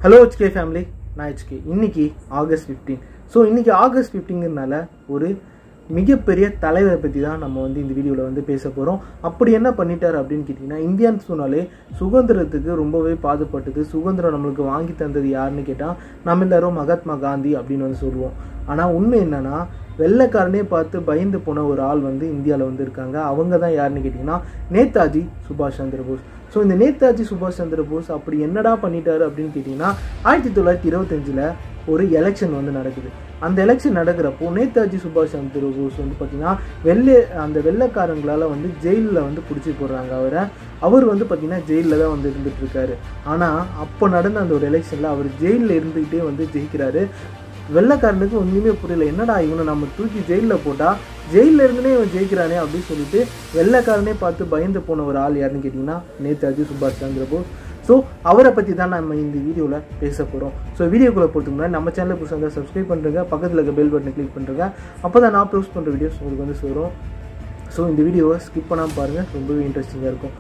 hello HK family நான் HK இன்னைக்கு August fifteen so இன்னைக்கு ஆகஸ்ட் ஃபிஃப்டீங்கிறதுனால ஒரு மிகப்பெரிய தலைவரை பற்றி தான் நம்ம வந்து இந்த வீடியோவில் வந்து பேச போகிறோம் அப்படி என்ன பண்ணிட்டார் அப்படின்னு கேட்டிங்கன்னா இந்தியான்னு சொன்னாலே சுதந்திரத்துக்கு ரொம்பவே பாதுபட்டது சுதந்திரம் நம்மளுக்கு வாங்கி தந்தது யாருன்னு கேட்டால் நம்ம எல்லாரும் மகாத்மா காந்தி அப்படின்னு வந்து சொல்லுவோம் ஆனால் உண்மை என்னன்னா வெள்ளைக்காரனே பார்த்து பயந்து போன ஒரு ஆள் வந்து இந்தியாவில் வந்து இருக்காங்க அவங்க தான் யாருன்னு கேட்டிங்கன்னா நேதாஜி சுபாஷ் சந்திர போஸ் ஸோ இந்த நேதாஜி சுபாஷ் சந்திர போஸ் அப்படி என்னடா பண்ணிட்டாரு அப்படின்னு கேட்டிங்கன்னா ஆயிரத்தி தொள்ளாயிரத்தி இருபத்தஞ்சில் ஒரு எலெக்ஷன் வந்து நடக்குது அந்த எலெக்ஷன் நடக்கிறப்போ நேதாஜி சுபாஷ் சந்திர போஸ் வந்து பார்த்தீங்கன்னா வெள்ளை அந்த வெள்ளைக்காரங்களால் வந்து ஜெயிலில் வந்து பிடிச்சி போடுறாங்க அவரை அவர் வந்து பார்த்தீங்கன்னா ஜெயிலில் தான் வந்து இருந்துட்டு இருக்காரு ஆனால் அப்போ நடந்த அந்த ஒரு எலெக்ஷனில் அவர் ஜெயிலில் இருந்துக்கிட்டே வந்து ஜெயிக்கிறாரு வெள்ளைக்காரனுக்கு ஒன்றுமே புரியல என்னடா இவனை நம்ம தூக்கி ஜெயிலில் போட்டால் ஜெயிலில் இருந்துனே இவன் ஜெயிக்கிறானே அப்படின்னு சொல்லிட்டு வெள்ளைக்காரனே பார்த்து பயந்து போன ஒரு ஆள் யாருன்னு கேட்டிங்கன்னா நேதாஜி சுபாஷ் சந்திர போஸ் ஸோ அவரை பற்றி தான் நம்ம இந்த வீடியோவில் பேச போகிறோம் ஸோ வீடியோக்குள்ளே போகிறதுக்கு முன்னாடி நம்ம சேனலை புதுசாக இருந்தால் சப்ஸ்கிரைப் பண்ணுறங்க பக்கத்தில் இருக்க பெல் பட்டனை கிளிக் பண்ணுறங்க அப்போ தான் நான் போஸ்ட் பண்ணுற வீடியோஸ் உங்களுக்கு வந்து வரும் ஸோ இந்த வீடியோவை ஸ்கிப் பண்ணாமல் பாருங்கள் ரொம்பவே இன்ட்ரெஸ்டிங்காக இருக்கும்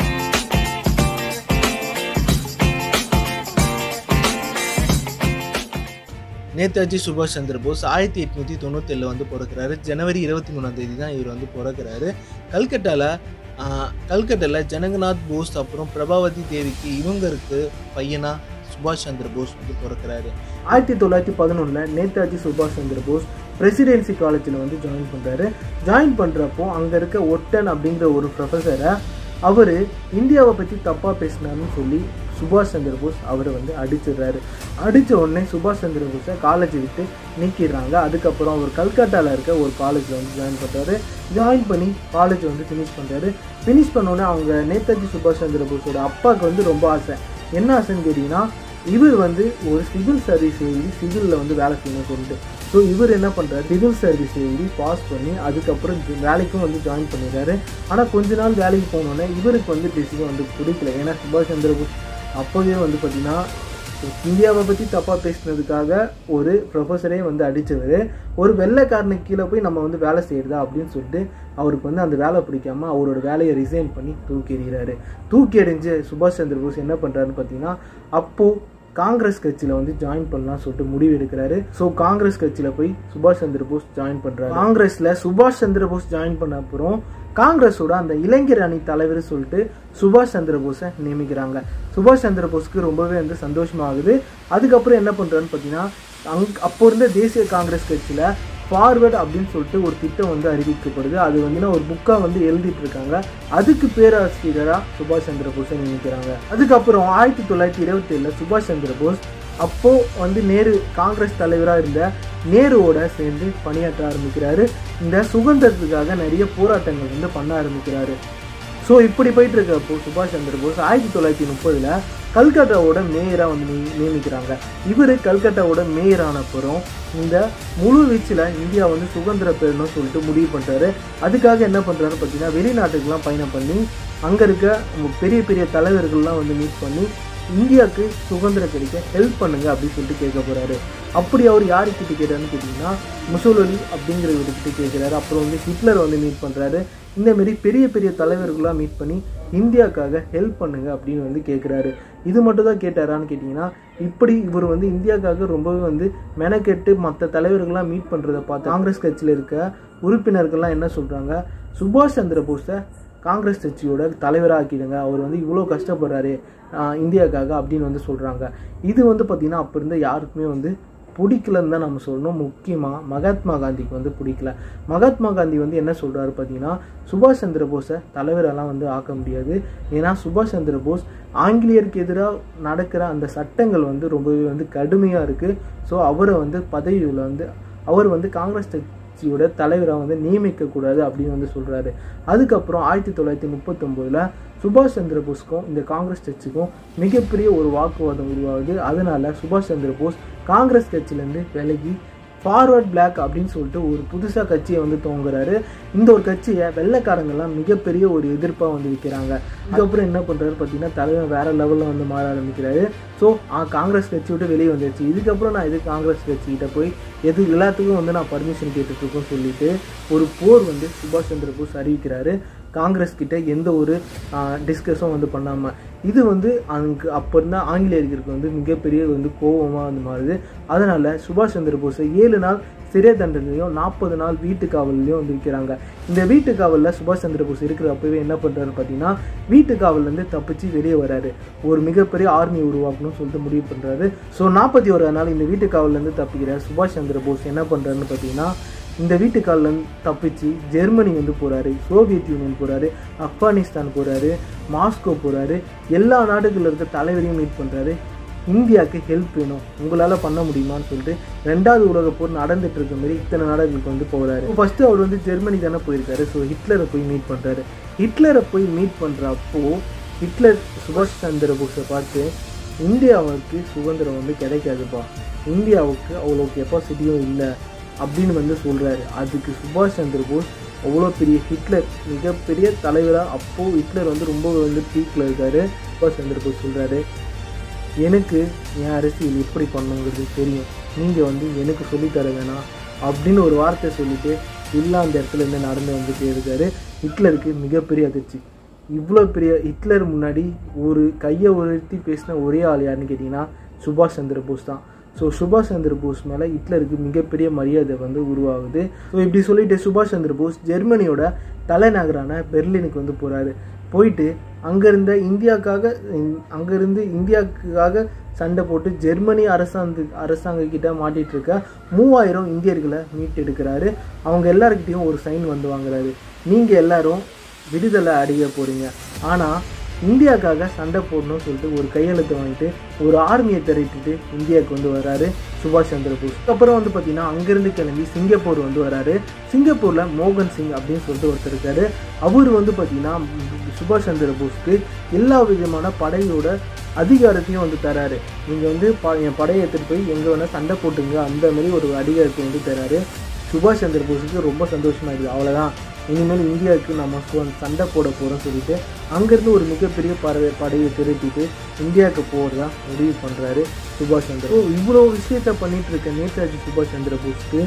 நேதாஜி சுபாஷ் சந்திர போஸ் ஆயிரத்தி எட்நூற்றி தொண்ணூத்தேழில் வந்து பிறக்கிறாரு ஜனவரி இருபத்தி மூணாம் தேதி தான் இவர் வந்து பிறக்கிறாரு கல்கட்டாவில் கல்கட்டாவில் ஜனகநாத் போஸ் அப்புறம் பிரபாவதி தேவிக்கு இவங்களுக்கு பையனா சுபாஷ் சந்திர போஸ் வந்து பிறக்கிறாரு ஆயிரத்தி தொள்ளாயிரத்தி பதினொன்றில் நேதாஜி சுபாஷ் சந்திர போஸ் பிரசிடென்சி காலேஜில் வந்து ஜாயின் பண்ணுறாரு ஜாயின் பண்ணுறப்போ அங்கே இருக்க ஒட்டன் அப்படிங்கிற ஒரு ப்ரொஃபஸரை அவர் இந்தியாவை பற்றி தப்பாக பேசினார்னு சொல்லி சுபாஷ் சந்திர போஸ் அவரை வந்து அடிச்சிடுறாரு அடித்த உடனே சுபாஷ் சந்திர போஸை காலேஜை விட்டு நீக்கிடுறாங்க அதுக்கப்புறம் அவர் கல்கட்டாவில் இருக்க ஒரு காலேஜில் வந்து ஜாயின் பண்ணுறாரு ஜாயின் பண்ணி காலேஜ் வந்து ஃபினிஷ் பண்ணுறாரு ஃபினிஷ் பண்ணோடனே அவங்க நேதாஜி சுபாஷ் சந்திர போஸோட அப்பாவுக்கு வந்து ரொம்ப ஆசை என்ன ஆசைன்னு கேட்டிங்கன்னா இவர் வந்து ஒரு சிவில் சர்வீஸ் எழுதி சிவிலில் வந்து வேலை செய்யணும்னு சொல்லிட்டு ஸோ இவர் என்ன பண்ணுறாரு சிவில் சர்வீஸ் எழுதி பாஸ் பண்ணி அதுக்கப்புறம் வேலைக்கும் வந்து ஜாயின் பண்ணிடுறாரு ஆனால் கொஞ்ச நாள் வேலைக்கு போனோடனே இவருக்கு வந்து பேசிக்க வந்து பிடிக்கல ஏன்னா சுபாஷ் சந்திர போஸ் அப்போவே வந்து பார்த்திங்கன்னா இந்தியாவை பற்றி தப்பாக பேசினதுக்காக ஒரு ப்ரொஃபஸரே வந்து அடித்தவர் ஒரு வெள்ளைக்காரனுக்கு கீழே போய் நம்ம வந்து வேலை செய்கிறதா அப்படின்னு சொல்லிட்டு அவருக்கு வந்து அந்த வேலை பிடிக்காம அவரோட வேலையை ரிசைன் பண்ணி தூக்கி எறிகிறாரு தூக்கி எறிஞ்சு சுபாஷ் சந்திர போஸ் என்ன பண்ணுறாருன்னு பார்த்தீங்கன்னா அப்போது காங்கிரஸ் கட்சியில் வந்து ஜாயின் பண்ணலாம் சொல்லிட்டு முடிவு எடுக்கிறாரு ஸோ காங்கிரஸ் கட்சியில் போய் சுபாஷ் சந்திர போஸ் ஜாயின் பண்ணுறாரு காங்கிரஸில் சுபாஷ் சந்திர போஸ் ஜாயின் பண்ண அப்புறம் காங்கிரஸோட அந்த இளைஞர் அணி தலைவர் சொல்லிட்டு சுபாஷ் சந்திர போஸை நியமிக்கிறாங்க சுபாஷ் சந்திர போஸ்க்கு ரொம்பவே வந்து சந்தோஷமாகுது அதுக்கப்புறம் என்ன பண்ணுறான்னு பார்த்தீங்கன்னா அங் அப்போ இருந்த தேசிய காங்கிரஸ் கட்சியில் ஃபார்வர்ட் அப்படின்னு சொல்லிட்டு ஒரு திட்டம் வந்து அறிவிக்கப்படுது அது வந்து ஒரு புக்காக வந்து எழுதிட்டு இருக்காங்க அதுக்கு பேராசிரியராக சுபாஷ் சந்திர போஸை நியமிக்கிறாங்க அதுக்கப்புறம் ஆயிரத்தி தொள்ளாயிரத்தி இருபத்தி ஏழில் சுபாஷ் சந்திர போஸ் அப்போது வந்து நேரு காங்கிரஸ் தலைவராக இருந்த நேருவோட சேர்ந்து பணியாற்ற ஆரம்பிக்கிறாரு இந்த சுதந்திரத்துக்காக நிறைய போராட்டங்கள் வந்து பண்ண ஆரம்பிக்கிறாரு ஸோ இப்படி போயிட்டு இருக்கப்போ சுபாஷ் சந்திர போஸ் ஆயிரத்தி தொள்ளாயிரத்தி முப்பதில் கல்கட்டாவோட மேயராக வந்து நியமிக்கிறாங்க இவர் கல்கட்டாவோட மேயர் ஆனப்புறம் இந்த முழு வீச்சில் இந்தியா வந்து சுதந்திர பெறணும்னு சொல்லிட்டு முடிவு பண்ணுறாரு அதுக்காக என்ன பண்ணுறாருன்னு பார்த்தீங்கன்னா வெளிநாட்டுக்கெலாம் பயணம் பண்ணி அங்கே இருக்க பெரிய பெரிய தலைவர்கள்லாம் வந்து மீட் பண்ணி இந்தியாவுக்கு சுதந்திரம் கிடைக்க ஹெல்ப் பண்ணுங்க அப்படின்னு சொல்லிட்டு கேட்க போகிறாரு அப்படி அவர் யாருக்கிட்ட கேட்டாருன்னு கேட்டிங்கன்னா முசோலி அப்படிங்கிறவர்கிட்ட கேட்குறாரு அப்புறம் வந்து ஹிட்லர் வந்து மீட் பண்ணுறாரு இந்தமாரி பெரிய பெரிய தலைவர்களாக மீட் பண்ணி இந்தியாவுக்காக ஹெல்ப் பண்ணுங்க அப்படின்னு வந்து கேட்குறாரு இது மட்டும் தான் கேட்டாரான்னு கேட்டிங்கன்னா இப்படி இவர் வந்து இந்தியாவுக்காக ரொம்பவே வந்து மெனக்கெட்டு மற்ற தலைவர்கள்லாம் மீட் பண்ணுறதை பார்த்து காங்கிரஸ் கட்சியில் இருக்க உறுப்பினர்கள்லாம் என்ன சொல்கிறாங்க சுபாஷ் சந்திர போஸை காங்கிரஸ் கட்சியோட தலைவராக ஆக்கிடுங்க அவர் வந்து இவ்வளோ கஷ்டப்படுறாரு இந்தியாவுக்காக அப்படின்னு வந்து சொல்கிறாங்க இது வந்து பார்த்திங்கன்னா அப்போ இருந்த யாருக்குமே வந்து பிடிக்கலன்னு தான் நம்ம சொல்லணும் முக்கியமாக மகாத்மா காந்திக்கு வந்து பிடிக்கல மகாத்மா காந்தி வந்து என்ன சொல்கிறாரு பார்த்தீங்கன்னா சுபாஷ் சந்திர போஸை தலைவரெல்லாம் வந்து ஆக்க முடியாது ஏன்னா சுபாஷ் சந்திர போஸ் ஆங்கிலேயருக்கு எதிராக நடக்கிற அந்த சட்டங்கள் வந்து ரொம்பவே வந்து கடுமையாக இருக்குது ஸோ அவரை வந்து பதவியில் வந்து அவர் வந்து காங்கிரஸ் கட்சியோட தலைவராக வந்து நியமிக்கக்கூடாது அப்படின்னு வந்து சொல்கிறாரு அதுக்கப்புறம் ஆயிரத்தி தொள்ளாயிரத்தி முப்பத்தொம்போதில் சுபாஷ் சந்திர போஸ்க்கும் இந்த காங்கிரஸ் கட்சிக்கும் மிகப்பெரிய ஒரு வாக்குவாதம் உருவாகுது அதனால சுபாஷ் சந்திர போஸ் காங்கிரஸ் கட்சியிலேருந்து விலகி ஃபார்வர்ட் பிளாக் அப்படின்னு சொல்லிட்டு ஒரு புதுசாக கட்சியை வந்து துவங்குறாரு இந்த ஒரு கட்சியை வெள்ளைக்காரங்கெல்லாம் மிகப்பெரிய ஒரு எதிர்ப்பாக வந்து விற்கிறாங்க அதுக்கப்புறம் என்ன பண்ணுறாரு பார்த்தீங்கன்னா தலைவர் வேற லெவலில் வந்து மாற ஆரம்பிக்கிறாரு ஸோ காங்கிரஸ் கட்சி விட்டு வெளியே வந்துருச்சு இதுக்கப்புறம் நான் எது காங்கிரஸ் கட்சிக்கிட்ட போய் எது எல்லாத்துக்கும் வந்து நான் பர்மிஷன் கேட்டுட்ருக்கோம் சொல்லிட்டு ஒரு போர் வந்து சுபாஷ் சந்திர போஸ் அறிவிக்கிறாரு காங்கிரஸ் கிட்ட எந்த ஒரு டிஸ்கஸும் வந்து பண்ணாமல் இது வந்து அங்கே அப்போ இருந்த ஆங்கிலேயர்களுக்கு வந்து மிகப்பெரிய வந்து கோபமாக வந்து மாறுது அதனால் சுபாஷ் சந்திர போஸை ஏழு நாள் சிறை தண்டனையும் நாற்பது நாள் வீட்டு காவல்லையும் வந்து இருக்கிறாங்க இந்த வீட்டு காவலில் சுபாஷ் சந்திர போஸ் இருக்கிற அப்பவே என்ன பண்ணுறாரு பார்த்தீங்கன்னா வீட்டு காவல்லேருந்து தப்பிச்சு வெளியே வராரு ஒரு மிகப்பெரிய ஆர்மி உருவாக்கணும்னு சொல்லிட்டு முடிவு பண்ணுறாரு ஸோ நாற்பத்தி ஒரு நாள் இந்த வீட்டு காவல்லேருந்து தப்பிக்கிற சுபாஷ் சந்திர போஸ் என்ன பண்ணுறாருன்னு பார்த்தீங்கன்னா இந்த வீட்டுக்காலில் தப்பிச்சு ஜெர்மனி வந்து போகிறாரு சோவியத் யூனியன் போகிறாரு ஆப்கானிஸ்தான் போகிறாரு மாஸ்கோ போகிறாரு எல்லா நாடுகளில் இருக்க தலைவரையும் மீட் பண்ணுறாரு இந்தியாவுக்கு ஹெல்ப் வேணும் உங்களால் பண்ண முடியுமான்னு சொல்லிட்டு ரெண்டாவது உலக போர் நடந்துட்டு இருக்க மாதிரி இத்தனை நாடுகளுக்கு வந்து போகிறாரு ஃபஸ்ட்டு அவர் வந்து ஜெர்மனி தானே போயிருக்காரு ஸோ ஹிட்லரை போய் மீட் பண்ணுறாரு ஹிட்லரை போய் மீட் பண்ணுறப்போ ஹிட்லர் சுபாஷ் சந்திர போஸை பார்த்து இந்தியாவுக்கு சுதந்திரம் வந்து கிடைக்காதுப்பா இந்தியாவுக்கு அவ்வளோ கெப்பாசிட்டியும் இல்லை அப்படின்னு வந்து சொல்கிறாரு அதுக்கு சுபாஷ் சந்திர போஸ் அவ்வளோ பெரிய ஹிட்லர் மிகப்பெரிய தலைவராக அப்போது ஹிட்லர் வந்து ரொம்ப வந்து பீக்கில் இருக்கார் சுபாஷ் சந்திர போஸ் சொல்கிறாரு எனக்கு என் அரசியல் எப்படி பண்ணுங்கிறது தெரியும் நீங்கள் வந்து எனக்கு சொல்லித்தர வேணாம் அப்படின்னு ஒரு வார்த்தை சொல்லிட்டு இல்லை அந்த இடத்துல இருந்து நடந்து வந்துட்டே இருக்காரு ஹிட்லருக்கு மிகப்பெரிய அதிர்ச்சி இவ்வளோ பெரிய ஹிட்லர் முன்னாடி ஒரு கையை உயர்த்தி பேசின ஒரே ஆள் யாருன்னு கேட்டிங்கன்னா சுபாஷ் சந்திர போஸ் தான் ஸோ சுபாஷ் சந்திர போஸ் மேலே ஹிட்லருக்கு மிகப்பெரிய மரியாதை வந்து உருவாகுது ஸோ இப்படி சொல்லிட்டு சுபாஷ் சந்திர போஸ் ஜெர்மனியோட தலைநகரான பெர்லினுக்கு வந்து போகிறாரு போயிட்டு அங்கேருந்த இந்தியாவுக்காக அங்கேருந்து இந்தியாவுக்காக சண்டை போட்டு ஜெர்மனி அரசாங்க அரசாங்க கிட்ட மாட்டிட்டு இருக்க மூவாயிரம் இந்தியர்களை மீட்டெடுக்கிறாரு அவங்க எல்லாருக்கிட்டையும் ஒரு சைன் வந்து வாங்குறாரு நீங்கள் எல்லாரும் விடுதலை அடைய போகிறீங்க ஆனால் இந்தியாவுக்காக சண்டை போடணும்னு சொல்லிட்டு ஒரு கையெழுத்து வாங்கிட்டு ஒரு ஆர்மியை திரட்டிட்டு இந்தியாவுக்கு வந்து வராரு சுபாஷ் சந்திர போஸ் அப்புறம் வந்து பார்த்தீங்கன்னா அங்கேருந்து கிளம்பி சிங்கப்பூர் வந்து வராரு சிங்கப்பூரில் மோகன் சிங் அப்படின்னு சொல்லிட்டு ஒருத்தர் இருக்காரு அவர் வந்து பார்த்தீங்கன்னா சுபாஷ் சந்திர போஸ்க்கு எல்லா விதமான படையோட அதிகாரத்தையும் வந்து தராரு நீங்கள் வந்து ப என் படையை எடுத்துகிட்டு போய் எங்கே வேணால் சண்டை போட்டுங்க அந்த மாதிரி ஒரு அதிகாரத்தை வந்து தராரு சுபாஷ் சந்திர போஸுக்கு ரொம்ப சந்தோஷமாக இருக்குது அவ்வளோதான் இனிமேல் இந்தியாவுக்கு நம்ம சு- சண்டை போட போகிறோம் சொல்லிட்டு அங்கேருந்து ஒரு மிகப்பெரிய படை படையை திரட்டிட்டு இந்தியாவுக்கு போகிறதா முடிவு பண்ணுறாரு சுபாஷ் சந்திர போஸ் இவ்வளோ விஷயத்த பண்ணிட்டு இருக்க நேதாஜி சுபாஷ் சந்திர போஸ்க்கு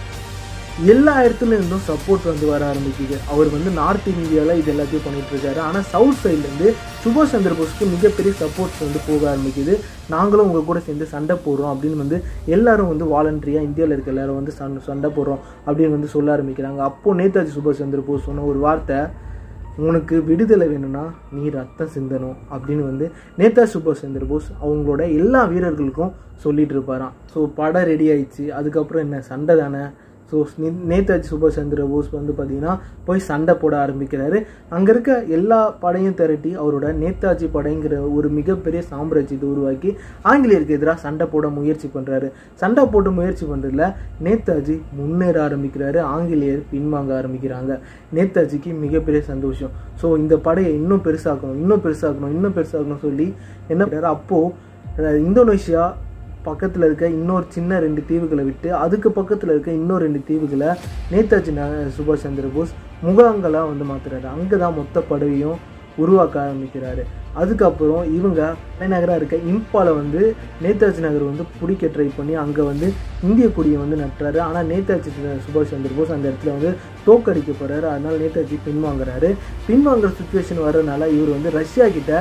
எல்லா இடத்துல இருந்தும் சப்போர்ட் வந்து வர ஆரம்பிக்குது அவர் வந்து நார்த் இந்தியாவில் இது எல்லாத்தையும் பண்ணிட்டு இருக்காரு ஆனால் சவுத் சைட்லேருந்து சுபாஷ் சந்திர போஸ்க்கு மிகப்பெரிய சப்போர்ட்ஸ் வந்து போக ஆரம்பிக்குது நாங்களும் உங்கள் கூட சேர்ந்து சண்டை போடுறோம் அப்படின்னு வந்து எல்லாரும் வந்து வாலண்டரியாக இந்தியாவில் இருக்க எல்லாரும் வந்து சண்டை சண்டை போடுறோம் அப்படின்னு வந்து சொல்ல ஆரம்பிக்கிறாங்க அப்போது நேதாஜி சுபாஷ் சந்திர போஸ் சொன்ன ஒரு வார்த்தை உனக்கு விடுதலை வேணும்னா நீ ரத்தம் சிந்தணும் அப்படின்னு வந்து நேதாஜி சுபாஷ் சந்திர போஸ் அவங்களோட எல்லா வீரர்களுக்கும் சொல்லிட்டு இருப்பாராம் ஸோ படம் ரெடி ஆயிடுச்சு அதுக்கப்புறம் என்ன சண்டை தானே ஸோ நேதாஜி சுபாஷ் சந்திர போஸ் வந்து பார்த்தீங்கன்னா போய் சண்டை போட ஆரம்பிக்கிறாரு அங்கே இருக்க எல்லா படையும் திரட்டி அவரோட நேதாஜி படைங்கிற ஒரு மிகப்பெரிய சாம்ராஜ்யத்தை உருவாக்கி ஆங்கிலேயருக்கு எதிராக சண்டை போட முயற்சி பண்ணுறாரு சண்டை போட்டு முயற்சி பண்ணுறதுல நேதாஜி முன்னேற ஆரம்பிக்கிறாரு ஆங்கிலேயர் பின்வாங்க ஆரம்பிக்கிறாங்க நேதாஜிக்கு மிகப்பெரிய சந்தோஷம் ஸோ இந்த படையை இன்னும் பெருசாக்கணும் இன்னும் பெருசாக்கணும் இன்னும் பெருசாக்கணும் சொல்லி என்ன பண்ணுறாரு அப்போது இந்தோனேஷியா பக்கத்தில் இருக்க இன்னொரு சின்ன ரெண்டு தீவுகளை விட்டு அதுக்கு பக்கத்தில் இருக்க இன்னொரு ரெண்டு தீவுகளை நேதாஜி ந- சுபாஷ் சந்திர போஸ் முகாங்களாக வந்து மாத்துறாரு அங்கே தான் மொத்த படையையும் உருவாக்க ஆரம்பிக்கிறாரு அதுக்கப்புறம் இவங்க தலைநகராக இருக்க இம்பால வந்து நேதாஜி நகர் வந்து பிடிக்க ட்ரை பண்ணி அங்கே வந்து இந்திய கொடியை வந்து நட்டுறாரு ஆனால் நேதாஜி சுபாஷ் சந்திர போஸ் அந்த இடத்துல வந்து தோக்கடிக்க போறாரு அதனால நேதாஜி பின்வாங்குறாரு பின்வாங்குற சுச்சுவேஷன் வர்றதுனால இவர் வந்து ரஷ்யா கிட்ட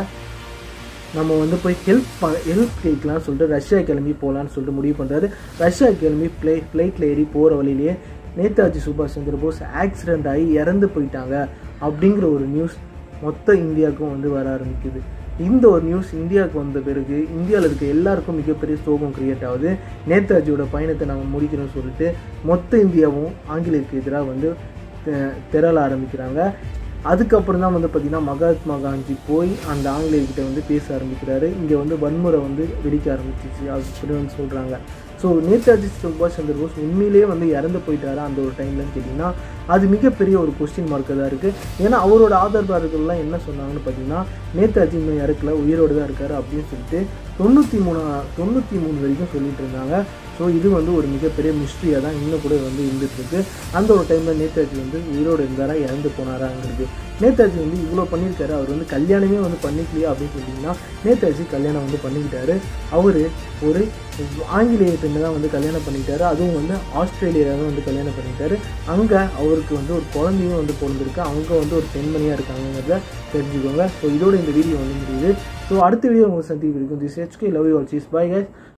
நம்ம வந்து போய் ஹெல்ப் ஹெல்ப் கேட்கலாம்னு சொல்லிட்டு ரஷ்யா கிளம்பி போகலான்னு சொல்லிட்டு முடிவு பண்ணுறாரு ரஷ்யா கிளம்பி ஃப்ளை ஃப்ளைட்டில் ஏறி போகிற வழியிலேயே நேதாஜி சுபாஷ் சந்திர போஸ் ஆக்சிடென்ட் ஆகி இறந்து போயிட்டாங்க அப்படிங்கிற ஒரு நியூஸ் மொத்த இந்தியாவுக்கும் வந்து வர ஆரம்பிக்குது இந்த ஒரு நியூஸ் இந்தியாவுக்கு வந்த பிறகு இந்தியாவில் இருக்க எல்லாருக்கும் மிகப்பெரிய சோகம் கிரியேட் ஆகுது நேதாஜியோட பயணத்தை நம்ம முடிக்கணும்னு சொல்லிட்டு மொத்த இந்தியாவும் ஆங்கிலேயருக்கு எதிராக வந்து தெ- திரள ஆரம்பிக்கிறாங்க அதுக்கப்புறம் தான் வந்து பார்த்திங்கன்னா மகாத்மா காந்தி போய் அந்த ஆங்கிலேயர்கிட்ட வந்து பேச ஆரம்பிக்கிறாரு இங்கே வந்து வன்முறை வந்து வெடிக்க ஆரம்பிச்சிச்சு அப்படின்னு வந்து சொல்கிறாங்க ஸோ நேதாஜி சுபாஷ் சந்திர போஸ் உண்மையிலேயே வந்து இறந்து போயிட்டாரா அந்த ஒரு டைம்லன்னு கேட்டிங்கன்னா அது மிகப்பெரிய ஒரு கொஸ்டின் மார்க்காக தான் இருக்குது ஏன்னா அவரோட ஆதரவாளர்கள்லாம் என்ன சொன்னாங்கன்னு பார்த்தீங்கன்னா நேதாஜி இன்னும் இறக்கல உயிரோடு தான் இருக்காரு அப்படின்னு சொல்லிட்டு தொண்ணூற்றி மூணு தொண்ணூற்றி மூணு வரைக்கும் சொல்லிட்டு இருந்தாங்க ஸோ இது வந்து ஒரு மிகப்பெரிய மிஸ்ட்ரியாக தான் இன்னும் கூட வந்து இருந்துகிட்ருக்கு அந்த ஒரு டைமில் நேதாஜி வந்து உயிரோடு இருந்தாரா இறந்து போனாராங்கிறது நேதாஜி வந்து இவ்வளோ பண்ணியிருக்காரு அவர் வந்து கல்யாணமே வந்து பண்ணிக்கலையா அப்படின்னு சொல்லிங்கன்னா நேதாஜி கல்யாணம் வந்து பண்ணிக்கிட்டாரு அவர் ஒரு ஆங்கிலேய பெண்ணை தான் வந்து கல்யாணம் பண்ணிக்கிட்டாரு அதுவும் வந்து ஆஸ்திரேலியாவில் தான் வந்து கல்யாணம் பண்ணிக்கிட்டாரு அங்கே அவருக்கு வந்து ஒரு குழந்தையும் வந்து பிறந்திருக்கு அவங்க வந்து ஒரு பெண்மணியாக இருக்காங்கிறத தெரிஞ்சுக்கோங்க ஸோ இதோட இந்த வீடியோ வந்து முடியுது ஸோ அடுத்த வீடியோ உங்களுக்கு சந்திப்பு இருக்கும் this HK love you all சீஸ் பாய் கைஸ்